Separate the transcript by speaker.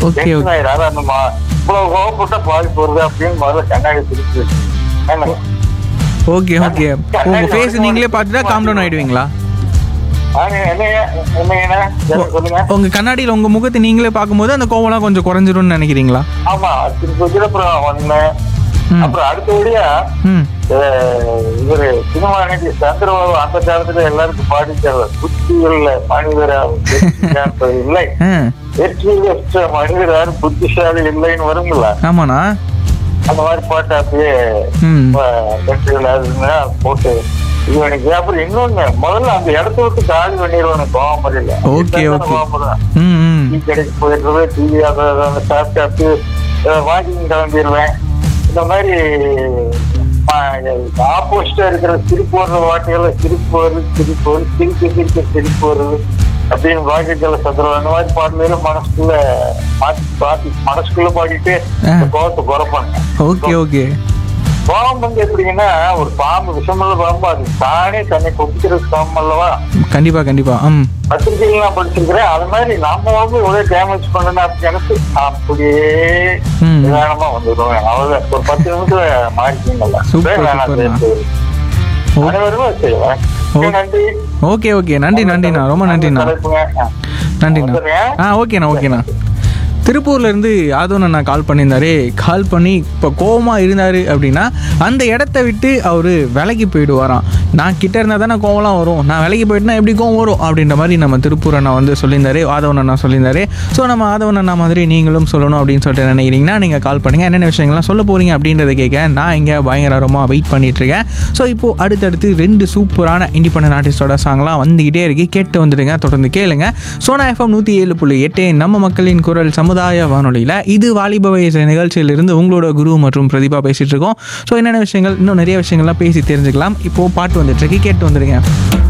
Speaker 1: Okay,
Speaker 2: Tension ஆயிடாது அந்த மா இவ்வளவு கோவப்பட்டா பாதிப்பு வருது அப்படின்னு முதல்ல கண்ணாடி திருப்பி வச்சு. என்ன?
Speaker 1: ஓகே ஓகே உங்க ஃபேஸ் நீங்களே பார்த்துட்டா காம் டவுன் ஆயிடுவீங்களா
Speaker 2: ஆ, நீ என்னங்க என்னங்கண்ணா சரி, சொல்லுங்க
Speaker 1: உங்க கண்ணாடியில் உங்க முகத்தை நீங்களே பார்க்கும்போது அந்த கோவம்லாம் கொஞ்சம் குறைஞ்சிரும்னு நினைக்கிறீங்களா
Speaker 2: ஆமா திருப்பி வச்சுட்டு அப்புறம் ஒண்ணு
Speaker 1: ம்.
Speaker 2: அப்புறம் அடுத்தபடியா
Speaker 1: ம்
Speaker 2: அஹ், இவரு சினிமா நடிகை சந்திரபாபு அந்த காலத்துல எல்லாருக்கும் பாடிச்சார் புத்தி உள்ள மனிதரா வெற்றி இல்லை
Speaker 1: ஆ
Speaker 2: வெற்றி பெற்ற மனிதர் யாரும் புத்திசாலி இல்லைன்னு வருங்களா
Speaker 1: ஆமாண்ணா
Speaker 2: அந்த மாதிரி பாட்டு அப்படியே
Speaker 1: ம்
Speaker 2: வெற்றிகள் அதுன்னா போட்டு இது எனக்கு அப்புறம் இன்னொன்னு முதல்ல அந்த இடத்த விட்டு காலி பண்ணிடுவேன் கோவம் இல்ல
Speaker 1: Okay, okay.
Speaker 2: கோவம்
Speaker 1: ம் ம்
Speaker 2: டீ கடைக்கு போயிடுறது டீ அதை அதை சாப்பிட்டு வாக்கிங் கிளம்பிடுவேன் இந்த மாதிரி ஆப்போசிட்டா இருக்கிற சிரிப்பு வர்ற வாட்டிகளை சிரிப்பு வருது சிரிப்பு வருது சிரிப்பு சிரிப்பு சிரிப்பு வருது அப்படின்னு வாக்கியத்துல சத்துருவோம் அந்த மாதிரி பாடல மனசுக்குள்ள மாத்தி பாத்தி மனசுக்குள்ள பாடிட்டு இந்த கோவத்தை குறைப்பாங்க
Speaker 1: ஓகே ஓகே
Speaker 2: கோவம் வந்து எப்படிங்கன்னா ஒரு பாம்பு விஷமுள்ள பாம்பு அது தானே தன்னை கொத்திக்கிறது சமம் அல்லவா
Speaker 1: கண்டிப்பா கண்டிப்பா ம்
Speaker 2: பத்திரிகைகள் நான் படிச்சிருக்கிறேன் அது மாதிரி நம்ம வந்து ஒரே டேமேஜ் பண்ணணும் அப்படின்னு எனக்கு அப்படியே
Speaker 1: ம்.
Speaker 2: நிதானமா வந்துடும் அவ்வளவுதான் ஒரு பத்து நிமிஷத்துல மாறிக்கீங்கல்ல
Speaker 1: Super,
Speaker 2: வேணாம்
Speaker 1: super ண்ணா.
Speaker 2: சரி, சரி.
Speaker 1: ஓ-
Speaker 2: அனைவரும் செய்வேன்
Speaker 1: ஓ-
Speaker 2: நன்றி
Speaker 1: ஓகே ஓகே நன்றி நன்றிண்ணா ரொம்ப நன்றிண்ணா
Speaker 2: தலைப்புங்க. ஆ.
Speaker 1: நன்றிண்ணா
Speaker 2: வந்துடுறேன்.
Speaker 1: ஆ ஓகேண்ணா ஓகேண்ணா திருப்பூர்ல இருந்து யாதவன் அண்ணா கால் பண்ணியிருந்தாரு கால் பண்ணி இப்போ கோவமா இருந்தாரு அப்படின்னா அந்த இடத்த விட்டு அவர் விலைக்கு போயிடுவாராம் நான் கிட்ட இருந்தால் தானே கோவம்லாம் வரும் நான் விலைக்கு போயிட்டுனா எப்படி கோவம் வரும் அப்படின்ற மாதிரி நம்ம திருப்பூர் அண்ணா வந்து சொல்லியிருந்தாரு ஆதவன் அண்ணா சொல்லியிருந்தாரு ஸோ நம்ம ஆதவன் அண்ணா மாதிரி நீங்களும் சொல்லணும் அப்படின்னு சொல்லிட்டு நினைக்கிறீங்கன்னா நீங்கள் கால் பண்ணுங்கள் என்னென்ன விஷயங்கள்லாம் சொல்ல போகிறீங்க அப்படின்றத கேட்க நான் இங்கே பயங்கரமாக வெயிட் பண்ணிட்டு இருக்கேன் ஸோ இப்போது அடுத்தடுத்து ரெண்டு சூப்பரான இண்டிபெண்டன்ட் ஆர்டிஸ்டோட சாங்லாம் வந்துக்கிட்டே இருக்கு கேட்டு வந்துடுங்க தொடர்ந்து கேளுங்க சோனா எஃப்எம் நூற்றி ஏழு புள்ளி எட்டு நம்ம மக்களின் குரல் சமுதாய வானொலியில் இது வாலிப வயசு நிகழ்ச்சியிலிருந்து உங்களோட குரு மற்றும் பிரதிபா பேசிகிட்டு இருக்கோம் ஸோ என்னென்ன விஷயங்கள் இன்னும் நிறைய விஷயங்கள்லாம் பேசி தெரிஞ்சுக்கலாம் இப்போது பாட்டு வந்துட்டு இருக்கு கேட்டு வந்துடுங்க